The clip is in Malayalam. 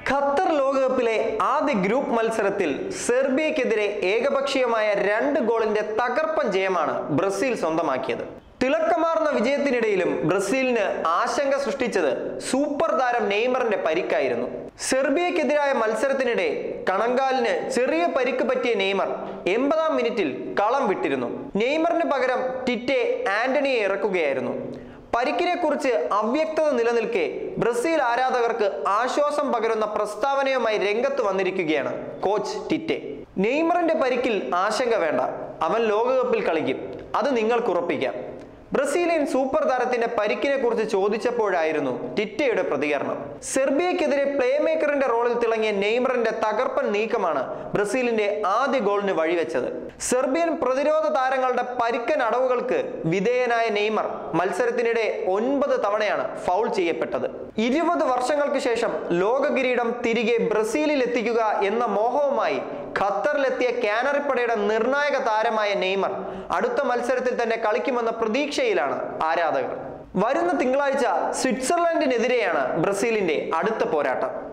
ഖത്തർ ലോകകപ്പിലെ ആദ്യ ഗ്രൂപ്പ് മത്സരത്തിൽ സെർബിയക്കെതിരെ ഏകപക്ഷീയമായ രണ്ട് ഗോളിന്റെ തകർപ്പൻ ജയമാണ് ബ്രസീൽ സ്വന്തമാക്കിയത് തിളക്കമാർന്ന വിജയത്തിനിടയിലും ബ്രസീലിന് ആശങ്ക സൃഷ്ടിച്ചത് സൂപ്പർ താരം നെയ്മറിന്റെ പരിക്കായിരുന്നു സെർബിയക്കെതിരായ മത്സരത്തിനിടെ കണങ്കാലിന് ചെറിയ പരിക്ക് പറ്റിയ നെയ്മർ എൺപതാം മിനിറ്റിൽ കളം വിട്ടിരുന്നു നെയ്മറിന് പകരം ടിറ്റെ ആന്റണിയെ ഇറക്കുകയായിരുന്നു പരിക്കിനെ കുറിച്ച് അവ്യക്തത നിലനിൽക്കെ ബ്രസീൽ ആരാധകർക്ക് ആശ്വാസം പകരുന്ന പ്രസ്താവനയുമായി രംഗത്ത് വന്നിരിക്കുകയാണ് കോച്ച് ടിറ്റെ നെയ്മറിന്റെ പരിക്കിൽ ആശങ്ക വേണ്ട അവൻ ലോകകപ്പിൽ കളിക്കും അത് നിങ്ങൾക്ക് ഉറപ്പിക്കാം ബ്രസീലിയൻ സൂപ്പർ താരത്തിന്റെ പരിക്കിനെ കുറിച്ച് ചോദിച്ചപ്പോഴായിരുന്നു ടിറ്റയുടെ പ്രതികരണം സെർബിയക്കെതിരെ പ്ലേ മേക്കറിന്റെ റോളിൽ തിളങ്ങിയ നെയ്മറിന്റെ തകർപ്പൻ നീക്കമാണ് ബ്രസീലിന്റെ ആദ്യ ഗോളിന് വഴിവെച്ചത് സെർബിയൻ പ്രതിരോധ താരങ്ങളുടെ പരിക്കൻ അടവുകൾക്ക് വിധേയനായ നെയ്മർ മത്സരത്തിനിടെ ഒൻപത് തവണയാണ് ഫൗൾ ചെയ്യപ്പെട്ടത് ഇരുപത് വർഷങ്ങൾക്ക് ശേഷം ലോക കിരീടം തിരികെ ബ്രസീലിൽ എത്തിക്കുക എന്ന മോഹവുമായി ഖത്തറിലെത്തിയ കാനറിപ്പടയുടെ നിർണായക താരമായ നെയ്മർ അടുത്ത മത്സരത്തിൽ തന്നെ കളിക്കുമെന്ന പ്രതീക്ഷയിലാണ് ആരാധകർ വരുന്ന തിങ്കളാഴ്ച സ്വിറ്റ്സർലൻഡിനെതിരെയാണ് ബ്രസീലിന്റെ അടുത്ത പോരാട്ടം